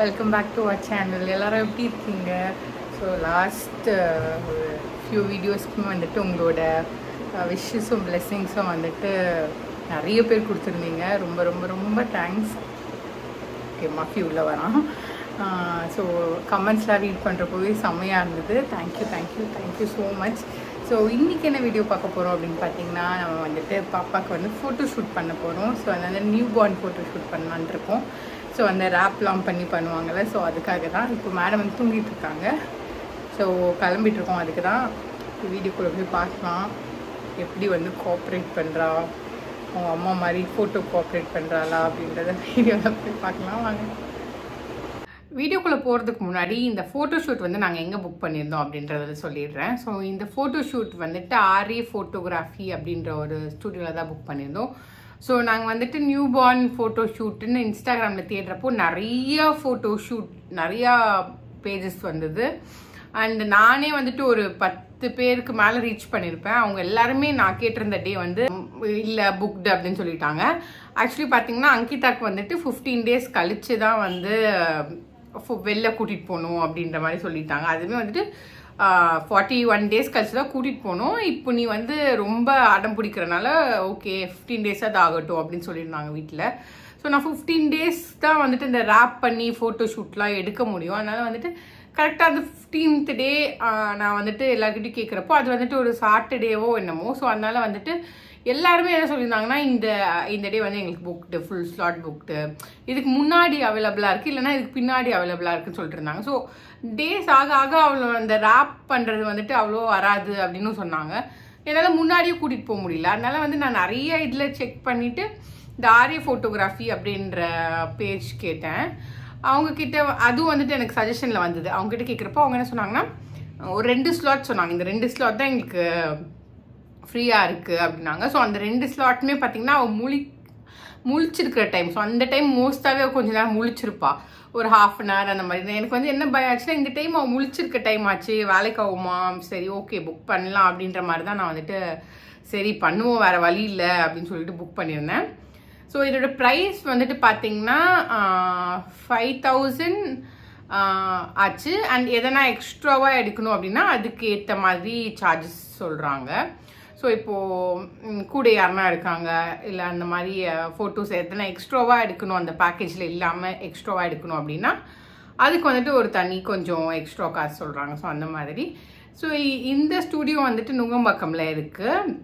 welcome back to our channel எல்லாரும் எப்படி இருக்கீங்க ஸோ லாஸ்ட் ஒரு ஃபியூ வீடியோஸ்க்குமே வந்துட்டு உங்களோட விஷஸும் பிளெஸ்ஸிங்ஸும் வந்துட்டு நிறைய பேர் கொடுத்துருந்தீங்க ரொம்ப ரொம்ப ரொம்ப தேங்க்ஸ் ஓகே மஃபி உள்ளே வரான் ஸோ கமெண்ட்ஸ்லாம் ரீட் பண்ணுறப்போவே செம்மையாக இருந்தது thank you thank you thank you so much so இன்றைக்கி என்ன வீடியோ பார்க்க போகிறோம் அப்படின்னு பார்த்தீங்கன்னா நம்ம வந்துட்டு பாப்பாவுக்கு வந்து ஃபோட்டோ ஷூட் பண்ண போகிறோம் ஸோ அதனால் நியூ பார்ன் ஃபோட்டோ ஷூட் பண்ணலான் இருக்கோம் ஸோ அந்த ரேப்லாம் பண்ணி பண்ணுவாங்கள்ல ஸோ அதுக்காக தான் இப்போ மேடம் வந்து தூங்கிட்டு இருக்காங்க ஸோ கிளம்பிட்டு இருக்கோம் அதுக்கு தான் வீடியோக்குள்ளே போய் பார்க்கலாம் எப்படி வந்து கோஆப்ரேட் பண்ணுறா அவங்க அம்மா மாதிரி ஃபோட்டோ கோஆப்ரேட் பண்ணுறாளா அப்படின்றத வீடியோவில் போய் பார்க்கலாம் வாங்க வீடியோக்குள்ளே போகிறதுக்கு முன்னாடி இந்த ஃபோட்டோ ஷூட் வந்து நாங்கள் எங்கே புக் பண்ணியிருந்தோம் அப்படின்றத சொல்லிடுறேன் ஸோ இந்த ஃபோட்டோ ஷூட் வந்துட்டு ஆர்ஏ ஃபோட்டோகிராஃபி அப்படின்ற ஒரு ஸ்டுடியோவில் தான் புக் பண்ணியிருந்தோம் ஸோ நாங்கள் வந்துட்டு நியூ பார்ன் ஃபோட்டோ ஷூட்டுன்னு இன்ஸ்டாகிராமில் தேடுறப்போ நிறைய ஃபோட்டோ ஷூட் நிறையா பேஜஸ் வந்தது அண்ட் நானே வந்துட்டு ஒரு பத்து பேருக்கு மேலே ரீச் பண்ணியிருப்பேன் அவங்க எல்லாருமே நான் கேட்டிருந்த டே வந்து இல்லை புக்டு அப்படின்னு சொல்லிட்டாங்க ஆக்சுவலி பார்த்தீங்கன்னா அங்கிதாக்கு வந்துட்டு ஃபிஃப்டீன் டேஸ் கழிச்சு தான் வந்து வெளில கூட்டிகிட்டு போகணும் அப்படின்ற மாதிரி சொல்லிட்டாங்க அதுவுமே வந்துட்டு ஃபார்ட்டி ஒன் டேஸ் கழிச்சு தான் கூட்டிகிட்டு போகணும் இப்போ நீ வந்து ரொம்ப அடம் பிடிக்கிறனால ஓகே ஃபிஃப்டீன் டேஸ் அது ஆகட்டும் அப்படின்னு சொல்லியிருந்தாங்க வீட்டில் ஸோ நான் ஃபிஃப்டீன் டேஸ் தான் வந்துட்டு இந்த ரேப் பண்ணி ஃபோட்டோ ஷூட்லாம் எடுக்க முடியும் அதனால் வந்துட்டு கரெக்டாக அந்த ஃபிஃப்டீன்த் டே நான் வந்துட்டு எல்லாருக்கிட்டையும் கேட்குறப்போ அது வந்துட்டு ஒரு சாட்டர்டேவோ என்னமோ ஸோ அதனால வந்துட்டு எல்லாருமே என்ன சொல்லியிருந்தாங்கன்னா இந்த இந்த டே வந்து எங்களுக்கு புக்டு ஃபுல் ஸ்லாட் புக்டு இதுக்கு முன்னாடி அவைலபிளாக இருக்குது இல்லைனா இதுக்கு பின்னாடி அவைலபிளாக இருக்குன்னு சொல்லிட்டு இருந்தாங்க ஸோ டேஸ் ஆக ஆக அவ்வளோ அந்த ரேப் பண்ணுறது வந்துட்டு அவ்வளோ வராது அப்படின்னு சொன்னாங்க என்னால் முன்னாடியே கூட்டிகிட்டு போக முடியல அதனால வந்து நான் நிறைய இதில் செக் பண்ணிவிட்டு இந்த ஆரிய ஃபோட்டோகிராஃபி அப்படின்ற பேஜ் கேட்டேன் அவங்க கிட்ட அதுவும் வந்துட்டு எனக்கு சஜஷனில் வந்தது அவங்க கிட்ட கேட்குறப்போ அவங்க என்ன சொன்னாங்கன்னா ஒரு ரெண்டு ஸ்லாட் சொன்னாங்க இந்த ரெண்டு ஸ்லாட் தான் எங்களுக்கு ஃப்ரீயாக இருக்குது அப்படின்னாங்க ஸோ அந்த ரெண்டு ஸ்லாட்டுமே பார்த்தீங்கன்னா அவள் முழி முழிச்சிருக்கிற டைம் ஸோ அந்த டைம் மோஸ்ட்டாகவே கொஞ்ச நேரம் முழிச்சிருப்பா ஒரு ஹாஃப் அன் ஹவர் அந்த மாதிரி எனக்கு வந்து என்ன பயம் ஆச்சுன்னா இந்த டைம் அவள் முழிச்சிருக்க டைம் ஆச்சு வேலைக்கு ஆகுமா சரி ஓகே புக் பண்ணலாம் அப்படின்ற மாதிரி தான் நான் வந்துட்டு சரி பண்ணுவோம் வேறு வழி இல்லை அப்படின்னு சொல்லிட்டு புக் பண்ணியிருந்தேன் ஸோ இதோட ப்ரைஸ் வந்துட்டு பார்த்தீங்கன்னா ஃபைவ் தௌசண்ட் ஆச்சு அண்ட் எதனா எக்ஸ்ட்ராவாக எடுக்கணும் அப்படின்னா அதுக்கு ஏற்ற மாதிரி சார்ஜஸ் சொல்கிறாங்க ஸோ இப்போது கூட யாருனா இருக்காங்க இல்லை அந்த மாதிரி ஃபோட்டோஸ் எத்தனை எக்ஸ்ட்ராவாக எடுக்கணும் அந்த பேக்கேஜில் இல்லாமல் எக்ஸ்ட்ராவாக எடுக்கணும் அப்படின்னா அதுக்கு வந்துட்டு ஒரு தனி கொஞ்சம் எக்ஸ்ட்ரா காசு சொல்கிறாங்க ஸோ அந்த மாதிரி ஸோ இந்த ஸ்டூடியோ வந்துட்டு நுங்கம்பாக்கமில் இருக்குது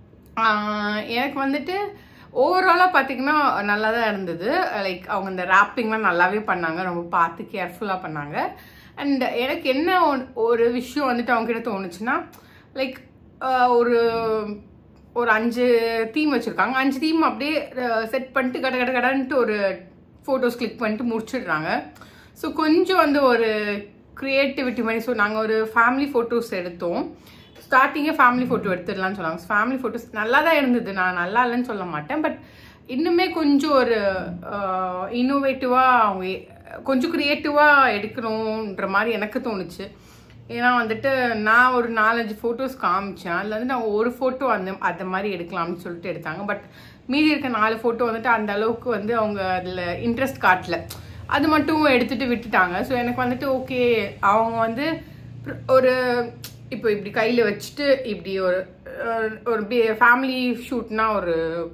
எனக்கு வந்துட்டு ஓவராலாக பார்த்தீங்கன்னா நல்லா தான் இருந்தது லைக் அவங்க இந்த ரேப்பிங்லாம் நல்லாவே பண்ணாங்க ரொம்ப பார்த்து கேர்ஃபுல்லாக பண்ணாங்க அண்ட் எனக்கு என்ன ஒரு விஷயம் வந்துட்டு அவங்ககிட்ட தோணுச்சுன்னா லைக் ஒரு ஒரு அஞ்சு தீம் வச்சுருக்காங்க அஞ்சு தீம் அப்படியே செட் பண்ணிட்டு கட கட கடன்ட்டு ஒரு ஃபோட்டோஸ் கிளிக் பண்ணிட்டு முடிச்சிடுறாங்க ஸோ கொஞ்சம் வந்து ஒரு க்ரியேட்டிவிட்டி மாதிரி ஸோ நாங்கள் ஒரு ஃபேமிலி ஃபோட்டோஸ் எடுத்தோம் ஸ்டார்டிங்கே ஃபேமிலி ஃபோட்டோ எடுத்துடலாம்னு சொன்னாங்க ஃபேமிலி ஃபோட்டோஸ் நல்லா தான் இருந்தது நான் நல்லா இல்லைன்னு சொல்ல மாட்டேன் பட் இன்னுமே கொஞ்சம் ஒரு இன்னோவேட்டிவாக அவங்க கொஞ்சம் க்ரியேட்டிவாக எடுக்கணுன்ற மாதிரி எனக்கு தோணுச்சு ஏன்னா வந்துட்டு நான் ஒரு நாலஞ்சு ஃபோட்டோஸ் காமிச்சேன் அதில் வந்து நான் ஒரு ஃபோட்டோ அந்த அந்த மாதிரி எடுக்கலாம்னு சொல்லிட்டு எடுத்தாங்க பட் மீதி இருக்க நாலு ஃபோட்டோ வந்துட்டு அந்த அளவுக்கு வந்து அவங்க அதில் இன்ட்ரெஸ்ட் காட்டல அது மட்டும் எடுத்துகிட்டு விட்டுட்டாங்க ஸோ எனக்கு வந்துட்டு ஓகே அவங்க வந்து ஒரு இப்போ இப்படி கையில் வச்சுட்டு இப்படி ஒரு ஒரு ஃபேமிலி ஷூட்னா ஒரு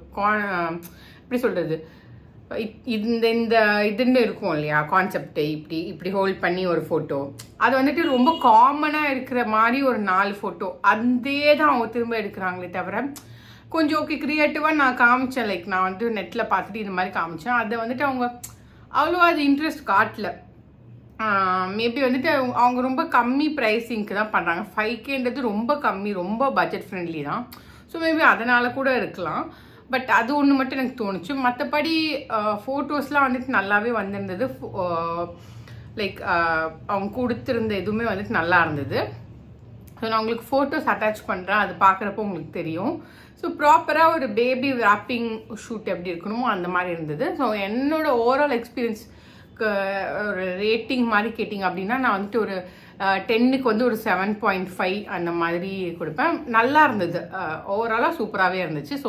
எப்படி சொல்கிறது இந்த இந்த இதுன்னு இருக்கும் இல்லையா கான்செப்ட் இப்படி இப்படி ஹோல்ட் பண்ணி ஒரு ஃபோட்டோ அது வந்துட்டு ரொம்ப காமனாக இருக்கிற மாதிரி ஒரு நாலு ஃபோட்டோ அதே தான் அவங்க திரும்ப எடுக்கிறாங்களே தவிர கொஞ்சம் ஓகே க்ரியேட்டிவாக நான் காமிச்சேன் லைக் நான் வந்து நெட்டில் பார்த்துட்டு இது மாதிரி காமிச்சேன் அதை வந்துட்டு அவங்க அவ்வளோ அது இன்ட்ரெஸ்ட் காட்டல மேபி வந்துட்டு அவங்க ரொம்ப கம்மி ப்ரைஸிங்க்கு தான் பண்ணுறாங்க ஃபைவ் கேன்றது ரொம்ப கம்மி ரொம்ப பட்ஜெட் ஃப்ரெண்ட்லி தான் ஸோ மேபி அதனால் கூட இருக்கலாம் பட் அது ஒன்று மட்டும் எனக்கு தோணுச்சு மற்றபடி ஃபோட்டோஸ்லாம் வந்துட்டு நல்லாவே வந்திருந்தது லைக் அவங்க கொடுத்துருந்த எதுவுமே வந்துட்டு நல்லா இருந்தது ஸோ நான் உங்களுக்கு ஃபோட்டோஸ் அட்டாச் பண்ணுறேன் அது பார்க்குறப்போ உங்களுக்கு தெரியும் ஸோ ப்ராப்பராக ஒரு பேபி ராப்பிங் ஷூட் எப்படி இருக்கணுமோ அந்த மாதிரி இருந்தது ஸோ என்னோட ஓவரால் எக்ஸ்பீரியன்ஸ் ஒரு ரேட்டிங் மாதிரி கேட்டிங்க அப்படின்னா நான் வந்துட்டு ஒரு டென்னுக்கு வந்து ஒரு செவன் பாயிண்ட் ஃபைவ் அந்த மாதிரி கொடுப்பேன் நல்லா இருந்தது ஓவராலாக சூப்பராகவே இருந்துச்சு ஸோ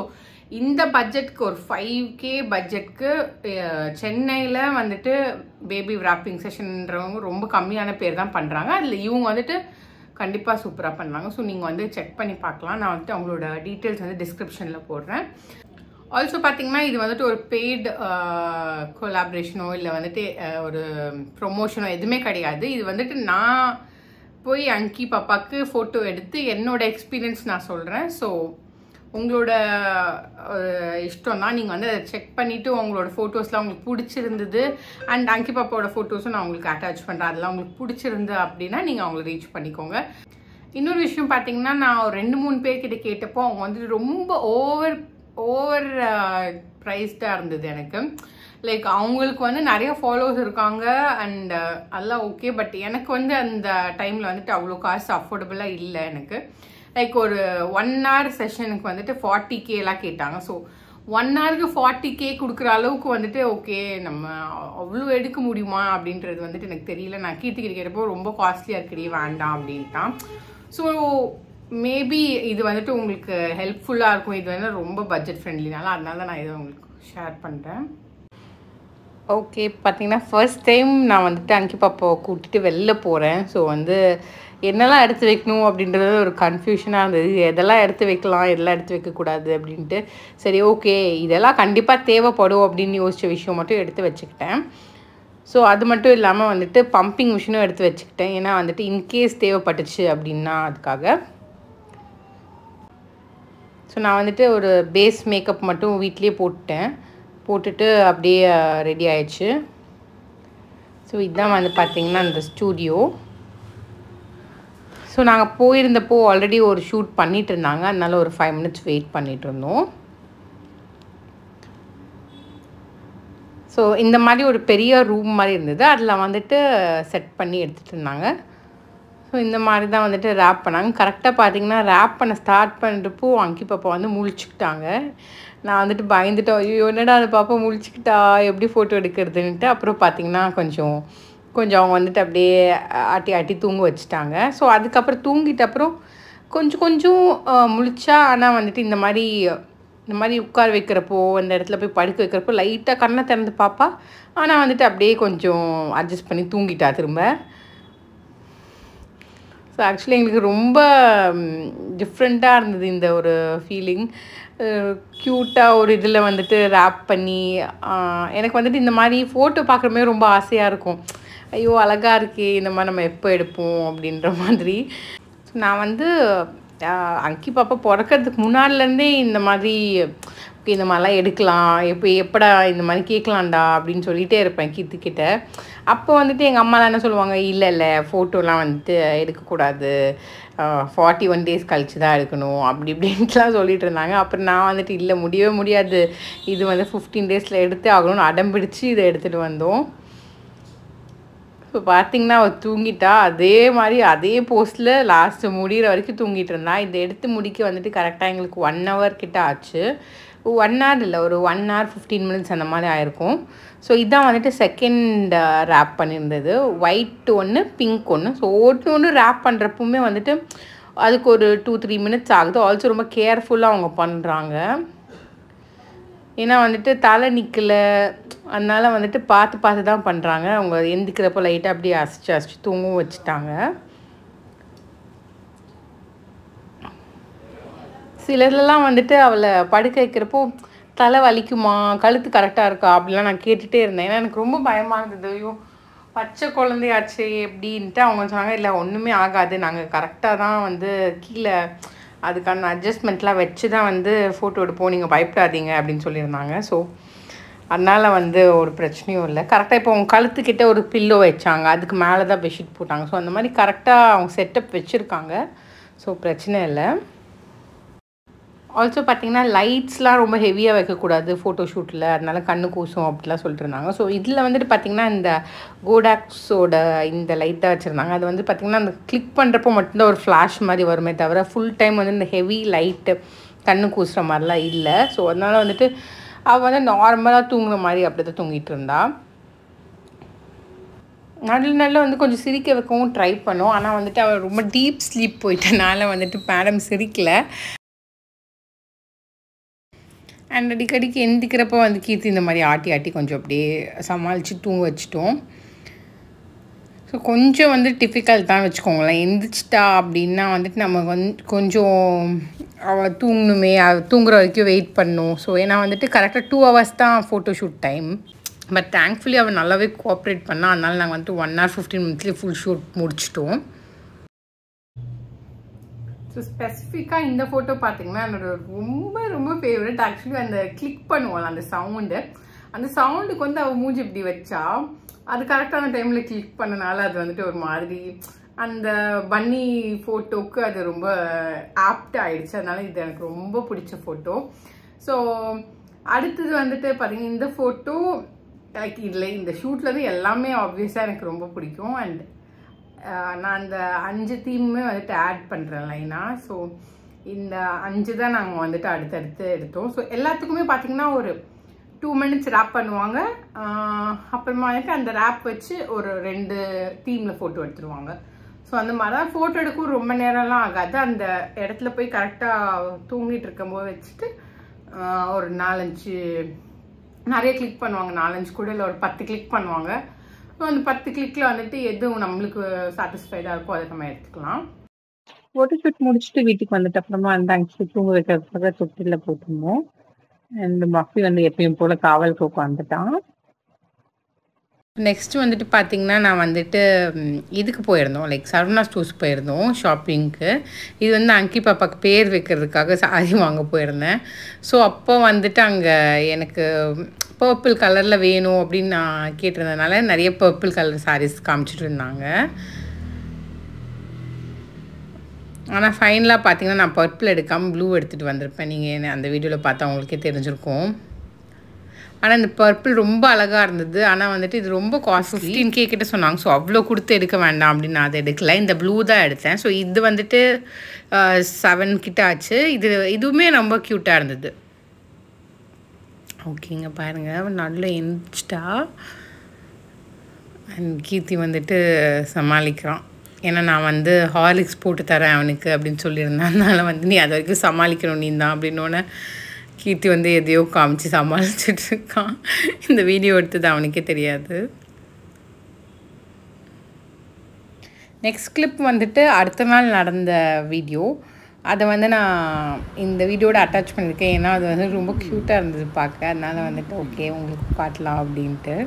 இந்த பட்ஜெட்க்கு ஒரு ஃபைவ் கே பட்ஜெட்க்கு சென்னையில் வந்துட்டு பேபி wrapping செஷன்ன்றவங்க ரொம்ப கம்மியான பேர் தான் பண்ணுறாங்க அதில் இவங்க வந்துட்டு கண்டிப்பாக சூப்பராக பண்ணுவாங்க ஸோ நீங்கள் வந்து செக் பண்ணி பார்க்கலாம் நான் வந்துட்டு அவங்களோட டீட்டெயில்ஸ் வந்து டிஸ்கிரிப்ஷனில் போடுறேன் ஆல்சோ பார்த்தீங்கன்னா இது வந்துட்டு ஒரு பெய்டு கொலாபரேஷனோ இல்லை வந்துட்டு அஹ், ஒரு ப்ரொமோஷனோ எதுவுமே கிடையாது இது வந்துட்டு நான் போய் அங்கி பாப்பாக்கு ஃபோட்டோ எடுத்து என்னோட எக்ஸ்பீரியன்ஸ் நான் சொல்கிறேன் ஸோ உங்களோட அஹ், இஷ்டம் தான் நீங்கள் வந்து அதை செக் பண்ணிவிட்டு உங்களோட ஃபோட்டோஸ்லாம் உங்களுக்கு பிடிச்சிருந்தது அண்ட் அங்கி பாப்பாவோட ஃபோட்டோஸும் நான் உங்களுக்கு அட்டாச் பண்ணுறேன் அதெல்லாம் உங்களுக்கு பிடிச்சிருந்து அப்படின்னா நீங்கள் அவங்கள ரீச் பண்ணிக்கோங்க இன்னொரு விஷயம் பார்த்தீங்கன்னா நான் ஒரு ரெண்டு மூணு பேர்கிட்ட கேட்டப்போ அவங்க வந்துட்டு ரொம்ப ஓவர் ஓவர் ப்ரைஸ்டாக இருந்தது எனக்கு லைக் அவங்களுக்கு வந்து நிறைய ஃபாலோவர்ஸ் இருக்காங்க அண்ட் அதெல்லாம் ஓகே பட் எனக்கு வந்து அந்த டைமில் வந்துட்டு அவ்வளோ காசு அஃபோர்டபுளாக இல்லை எனக்கு லைக் ஒரு ஒன் ஹவர் செஷனுக்கு வந்துட்டு ஃபார்ட்டி கேலாம் கேட்டாங்க ஸோ ஒன் ஹவருக்கு ஃபார்ட்டி கே கொடுக்குற அளவுக்கு வந்துட்டு ஓகே நம்ம அவ்வளோ எடுக்க முடியுமா அப்படின்றது வந்துட்டு எனக்கு தெரியல நான் கீர்த்திக்கிட்ட கேட்டப்போ ரொம்ப காஸ்ட்லியாக இருக்குடி வேண்டாம் அப்படின்ட்டான் ஸோ மேபி இது வந்துட்டு உங்களுக்கு ஹெல்ப்ஃபுல்லாக இருக்கும் இது வந்து ரொம்ப பட்ஜெட் ஃப்ரெண்ட்லினால அதனால நான் இதை உங்களுக்கு ஷேர் பண்ணுறேன் ஓகே பார்த்தீங்கன்னா ஃபர்ஸ்ட் டைம் நான் வந்துட்டு அங்கி பாப்பாவை கூட்டிட்டு வெளில போகிறேன் ஸோ வந்து என்னெல்லாம் எடுத்து வைக்கணும் அப்படின்றது ஒரு கன்ஃபியூஷனாக இருந்தது எதெல்லாம் எடுத்து வைக்கலாம் எதெல்லாம் எடுத்து வைக்கக்கூடாது அப்படின்ட்டு சரி ஓகே இதெல்லாம் கண்டிப்பாக தேவைப்படும் அப்படின்னு யோசித்த விஷயம் மட்டும் எடுத்து வச்சுக்கிட்டேன் ஸோ அது மட்டும் இல்லாமல் வந்துட்டு பம்பிங் மிஷினும் எடுத்து வச்சுக்கிட்டேன் ஏன்னா வந்துட்டு இன்கேஸ் தேவைப்பட்டுச்சு அப்படின்னா அதுக்காக ஸோ நான் வந்துட்டு ஒரு பேஸ் மேக்கப் மட்டும் வீட்லேயே போட்டுட்டேன் போட்டுட்டு அப்படியே ரெடி ஆயிடுச்சு ஸோ இதுதான் வந்து பார்த்தீங்கன்னா அந்த ஸ்டூடியோ ஸோ நாங்கள் போயிருந்தப்போ ஆல்ரெடி ஒரு ஷூட் பண்ணிட்டு இருந்தாங்க அதனால ஒரு ஃபைவ் மினிட்ஸ் வெயிட் பண்ணிட்டு இருந்தோம் ஸோ இந்த மாதிரி ஒரு பெரிய ரூம் மாதிரி இருந்தது அதில் வந்துட்டு செட் பண்ணி எடுத்துகிட்டு இருந்தாங்க ஸோ இந்த மாதிரி தான் வந்துட்டு ரேப் பண்ணாங்க கரெக்டாக பார்த்தீங்கன்னா ரேப் பண்ண ஸ்டார்ட் பண்ணுறப்போ அங்கி பாப்பா வந்து முழிச்சுக்கிட்டாங்க நான் வந்துட்டு பயந்துட்டோம் ஐயோ என்னடா அந்த பாப்பா முழிச்சுக்கிட்டா எப்படி ஃபோட்டோ எடுக்கிறதுன்ட்டு அப்புறம் பார்த்தீங்கன்னா கொஞ்சம் கொஞ்சம் அவங்க வந்துட்டு அப்படியே ஆட்டி ஆட்டி தூங்க வச்சுட்டாங்க ஸோ அதுக்கப்புறம் தூங்கிட்ட அப்புறம் கொஞ்சம் கொஞ்சம் அஹ், முழிச்சா ஆனால் வந்துட்டு இந்த மாதிரி இந்த மாதிரி உட்கார வைக்கிறப்போ அந்த இடத்துல போய் படுக்க வைக்கிறப்போ லைட்டாக கண்ணை திறந்து பாப்பா ஆனால் வந்துட்டு அப்படியே கொஞ்சம் அட்ஜஸ்ட் பண்ணி தூங்கிட்டா திரும்ப ஸோ ஆக்சுவலி எங்களுக்கு ரொம்ப டிஃப்ரெண்ட்டாக இருந்தது இந்த ஒரு ஃபீலிங் க்யூட்டாக ஒரு இதில் வந்துட்டு ரேப் பண்ணி ஆஹ், எனக்கு வந்துட்டு இந்த மாதிரி ஃபோட்டோ பார்க்குறமே ரொம்ப ஆசையாக இருக்கும் ஐயோ அழகாக இருக்கே இந்த மாதிரி நம்ம எப்போ எடுப்போம் அப்படின்ற மாதிரி ஸோ நான் வந்து ஆஹ், அங்கி பாப்பா பிறக்கறதுக்கு முன்னாடிலேருந்தே இந்த மாதிரி okay, இந்த மாதிரிலாம் எடுக்கலாம் எப்போ எப்படா இந்த மாதிரி கேட்கலாம்டா அப்படின்னு சொல்லிகிட்டே இருப்பேன் கீர்த்திக்கிட்ட அப்போ வந்துட்டு எங்கள் அம்மாலாம் என்ன சொல்லுவாங்க இல்லை இல்லை ஃபோட்டோலாம் வந்துட்டு எடுக்கக்கூடாது ஃபார்ட்டி ஒன் டேஸ் கழிச்சு தான் எடுக்கணும் அப்படி இப்படின்ட்டுலாம் சொல்லிட்டு இருந்தாங்க அப்புறம் நான் வந்துட்டு இல்லை முடியவே முடியாது இது வந்து ஃபிஃப்டீன் டேஸில் எடுத்து ஆகணும்னு அடம்பிடிச்சு இதை எடுத்துகிட்டு வந்தோம் ஸோ பார்த்தீங்கன்னா அவள் தூங்கிட்டா அதே மாதிரி அதே போஸ்ட்டில் லாஸ்ட்டு முடிகிற வரைக்கும் தூங்கிட்டு இருந்தா இதை எடுத்து முடிக்க வந்துட்டு கரெக்டாக எங்களுக்கு ஒன் ஹவர் கிட்ட ஆச்சு ஒன் ஹவர் இல்லை ஒரு ஒன் ஹவர் ஃபிஃப்டீன் மினிட்ஸ் அந்த மாதிரி ஆயிருக்கும் ஸோ இதான் வந்துட்டு செகண்ட் ரேப் பண்ணியிருந்தது ஒயிட் ஒன்று பிங்க் ஒன்று ஸோ ஒன்று ஒன்று ரேப் பண்ணுறப்பவுமே வந்துட்டு அதுக்கு ஒரு டூ த்ரீ மினிட்ஸ் ஆகுது ஆல்சோ ரொம்ப கேர்ஃபுல்லாக அவங்க பண்ணுறாங்க ஏன்னா வந்துட்டு தலை நிற்கல அதனால வந்துட்டு பார்த்து பார்த்து தான் பண்ணுறாங்க அவங்க எந்திக்கிறப்போ லைட்டாக அப்படியே அசிச்சு அசிச்சு தூங்கவும் வச்சுட்டாங்க சிலர்லாம் வந்துட்டு அவளை படுக்க வைக்கிறப்போ தலை வலிக்குமா கழுத்து கரெக்டாக இருக்கா அப்படிலாம் நான் கேட்டுகிட்டே இருந்தேன் ஏன்னா எனக்கு ரொம்ப பயமாக இருந்தது ஐயோ பச்சை குழந்தையாச்சு எப்படின்ட்டு அவங்க சொன்னாங்க இல்லை ஒன்றுமே ஆகாது நாங்கள் கரெக்டாக தான் வந்து கீழே அதுக்கான அட்ஜஸ்ட்மெண்ட்லாம் வச்சு தான் வந்து ஃபோட்டோ எடுப்போம் நீங்கள் பயப்படாதீங்க அப்படின்னு சொல்லியிருந்தாங்க ஸோ அதனால் வந்து ஒரு பிரச்சனையும் இல்லை கரெக்டாக இப்போ அவங்க கழுத்துக்கிட்ட ஒரு பில்லோ வச்சாங்க அதுக்கு மேலே தான் பெட்ஷீட் போட்டாங்க ஸோ அந்த மாதிரி கரெக்டாக அவங்க செட்டப் வச்சுருக்காங்க ஸோ பிரச்சனை இல்லை ஆல்சோ பார்த்தீங்கன்னா லைட்ஸ்லாம் ரொம்ப ஹெவியாக வைக்கக்கூடாது ஃபோட்டோ ஷூட்டில் அதனால கண்ணு கூசும் அப்படிலாம் சொல்லிட்டு இருந்தாங்க ஸோ இதில் வந்துட்டு பார்த்தீங்கன்னா இந்த கோடாக்ஸோட இந்த லைட் தான் வச்சுருந்தாங்க அது வந்து பார்த்திங்கன்னா அந்த கிளிக் பண்ணுறப்போ மட்டும்தான் ஒரு ஃப்ளாஷ் மாதிரி வருமே தவிர ஃபுல் டைம் வந்து இந்த ஹெவி லைட்டு கண்ணு கூசுகிற மாதிரிலாம் இல்லை ஸோ அதனால் வந்துட்டு அவள் வந்து நார்மலாக தூங்குற மாதிரி அப்படி தான் தூங்கிட்டு இருந்தா நடுவில் நடுவில் வந்து கொஞ்சம் சிரிக்க வைக்கவும் ட்ரை பண்ணோம் ஆனால் வந்துட்டு அவள் ரொம்ப டீப் ஸ்லீப் போயிட்டனால வந்துட்டு மேடம் சிரிக்கல அண்ட் அடிக்கடிக்கு எந்திக்கிறப்போ வந்து கீர்த்தி இந்த மாதிரி ஆட்டி ஆட்டி கொஞ்சம் அப்படியே சமாளித்து தூங்க வச்சிட்டோம் ஸோ கொஞ்சம் வந்து டிஃபிகல்ட் தான் வச்சுக்கோங்களேன் எந்திரிச்சிட்டா அப்படின்னா வந்துட்டு நம்ம வந்து கொஞ்சம் அவள் தூங்கணுமே அவ தூங்குற வரைக்கும் வெயிட் பண்ணும் ஸோ ஏன்னா வந்துட்டு கரெக்டாக டூ ஹவர்ஸ் தான் photo shoot time but thankfully அவள் நல்லாவே கோஆப்ரேட் பண்ணா அதனால நாங்கள் வந்துட்டு ஒன் ஹவர் ஃபிஃப்டீன் மினிட்ஸ்லேயே ஃபுல் ஷூட் முடிச்சிட்டோம் ஸோ ஸ்பெசிஃபிக்காக இந்த ஃபோட்டோ பார்த்தீங்கன்னா என்னோட ரொம்ப ரொம்ப ஃபேவரட் ஆக்சுவலி அந்த கிளிக் பண்ணுவோம்ல அந்த சவுண்டு அந்த சவுண்டுக்கு வந்து அவள் மூஞ்சி இப்படி வச்சா அது கரெக்டான டைமில் கிளிக் பண்ணனால அது வந்துட்டு ஒரு மாதிரி அந்த பன்னி ஃபோட்டோக்கு அது ரொம்ப ஆப்ட் ஆயிடுச்சு அதனால இது எனக்கு ரொம்ப பிடிச்ச ஃபோட்டோ ஸோ அடுத்தது வந்துட்டு பார்த்தீங்கன்னா இந்த ஃபோட்டோ லைக் இதில் இந்த ஷூட்டில் வந்து எல்லாமே ஆப்வியஸாக எனக்கு ரொம்ப பிடிக்கும் அண்ட் நான் அந்த அஞ்சு தீமுமே வந்துட்டு ஆட் பண்ணுறேன் லைனாக ஸோ இந்த அஞ்சு தான் நாங்கள் வந்துட்டு அடுத்தடுத்து எடுத்தோம் ஸோ எல்லாத்துக்குமே பார்த்தீங்கன்னா ஒரு டூ மினிட்ஸ் ரேப் பண்ணுவாங்க அப்புறமா வந்துட்டு அந்த ரேப் வச்சு ஒரு ரெண்டு தீமில் ஃபோட்டோ எடுத்துருவாங்க ஸோ அந்த மாதிரி தான் ஃபோட்டோ எடுக்கவும் ரொம்ப நேரம்லாம் ஆகாது அந்த இடத்துல போய் கரெக்டாக தூங்கிட்டு இருக்கும்போது வச்சுட்டு ஒரு நாலஞ்சு நிறைய கிளிக் பண்ணுவாங்க நாலஞ்சு கூட இல்லை ஒரு பத்து கிளிக் பண்ணுவாங்க ஸோ அந்த பத்து கிளிக்கில் வந்துட்டு எதுவும் நம்மளுக்கு சாட்டிஸ்ஃபைடாக இருக்கோ அதை நம்ம எடுத்துக்கலாம் ஃபோட்டோ ஷூட் முடிச்சுட்டு வீட்டுக்கு வந்துட்டு அப்புறமா அந்த அங்கே தூங்க வைக்கிறதுக்காக தொட்டிலில் போட்டிருந்தோம் அண்ட் மஃபி வந்து எப்பயும் போல் காவலுக்கு உட்காந்துட்டான் நெக்ஸ்ட் வந்துட்டு பார்த்தீங்கன்னா நான் வந்துட்டு இதுக்கு போயிருந்தோம் லைக் சரவணா ஸ்டோர்ஸ் போயிருந்தோம் ஷாப்பிங்க்கு இது வந்து அங்கி பாப்பாக்கு பேர் வைக்கிறதுக்காக சாரி வாங்க போயிருந்தேன் ஸோ அப்போ வந்துட்டு அங்கே எனக்கு பர்பிள் கலரில் வேணும் அப்படின்னு நான் கேட்டிருந்ததுனால நிறைய பர்பிள் கலர் சாரீஸ் காமிச்சிட்டு இருந்தாங்க ஆனால் ஃபைனலாக பார்த்தீங்கன்னா நான் பர்பிள் எடுக்காமல் ப்ளூ எடுத்துகிட்டு வந்திருப்பேன் நீங்கள் அந்த வீடியோவில் பார்த்தா உங்களுக்கே தெரிஞ்சிருக்கும் ஆனால் இந்த பர்பிள் ரொம்ப அழகாக இருந்தது ஆனால் வந்துட்டு இது ரொம்ப காஸ்ட் ஃபிஃப்டீன் கே கிட்ட சொன்னாங்க ஸோ அவ்வளோ கொடுத்து எடுக்க வேண்டாம் அப்படின்னு நான் அதை எடுக்கல இந்த ப்ளூ தான் எடுத்தேன் ஸோ இது வந்துட்டு செவன் கிட்ட ஆச்சு இது இதுவுமே ரொம்ப க்யூட்டாக இருந்தது ஓகேங்க பாருங்கள் நல்லா எந்திரிச்சிட்டா அண்ட் கீர்த்தி வந்துட்டு சமாளிக்கிறான் ஏன்னா நான் வந்து ஹார்லிக்ஸ் போட்டு தரேன் அவனுக்கு அப்படின்னு சொல்லியிருந்தேன் அதனால வந்து நீ அது வரைக்கும் சமாளிக்கணும் நீ தான் அப்படின்னோடனே கீர்த்தி வந்து எதையோ காமிச்சு சமாளிச்சுட்டு இருக்கான் இந்த வீடியோ எடுத்தது அவனுக்கே தெரியாது நெக்ஸ்ட் கிளிப் வந்துட்டு அடுத்த நாள் நடந்த வீடியோ அதை வந்து நான் இந்த வீடியோட அட்டாச் பண்ணியிருக்கேன் ஏன்னா அது வந்து ரொம்ப க்யூட்டாக இருந்தது பார்க்க அதனால வந்துட்டு ஓகே உங்களுக்கு காட்டலாம் அப்படின்ட்டு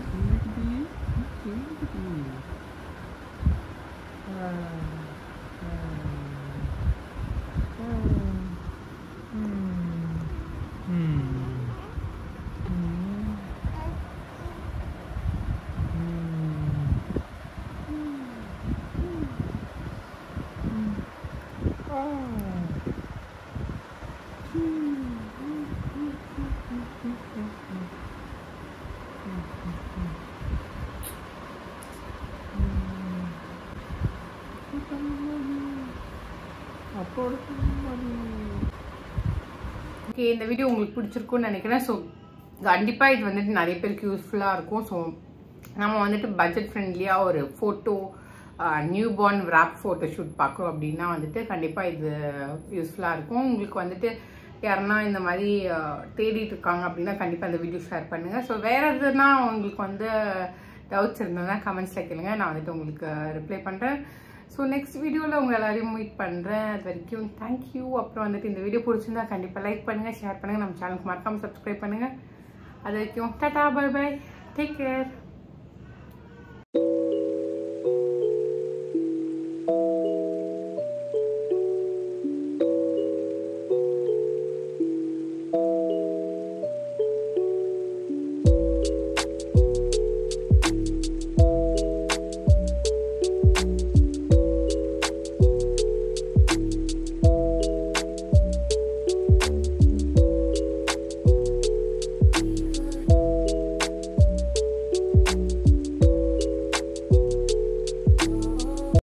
ஓகே இந்த வீடியோ உங்களுக்கு பிடிச்சிருக்கும்னு நினைக்கிறேன் ஸோ கண்டிப்பாக இது வந்துட்டு நிறைய பேருக்கு யூஸ்ஃபுல்லாக இருக்கும் ஸோ நம்ம வந்துட்டு பட்ஜெட் ஃப்ரெண்ட்லியாக ஒரு photo newborn wrap photo shoot பார்க்குறோம் அப்படின்னா வந்துட்டு கண்டிப்பாக இது யூஸ்ஃபுல்லாக இருக்கும் உங்களுக்கு வந்துட்டு யாருன்னா இந்த மாதிரி தேடிட்டு இருக்காங்க அப்படின்னா கண்டிப்பாக இந்த வீடியோ ஷேர் பண்ணுங்கள் ஸோ வேறு எதுனா உங்களுக்கு வந்து டவுட்ஸ் இருந்ததுன்னா கமெண்ட்ஸில் கேளுங்க நான் வந்துட்டு உங்களுக்கு ரிப்ளை பண்ணுறேன் ஸோ நெக்ஸ்ட் வீடியோவில் உங்கள் எல்லாரையும் மீட் பண்ணுறேன் அது வரைக்கும் தேங்க்யூ அப்புறம் வந்துட்டு இந்த வீடியோ பிடிச்சிருந்தா கண்டிப்பாக லைக் பண்ணுங்கள் ஷேர் பண்ணுங்கள் நம்ம சேனலுக்கு மறக்காமல் சப்ஸ்கிரைப் பண்ணுங்கள் அது வரைக்கும் tata bye bye take care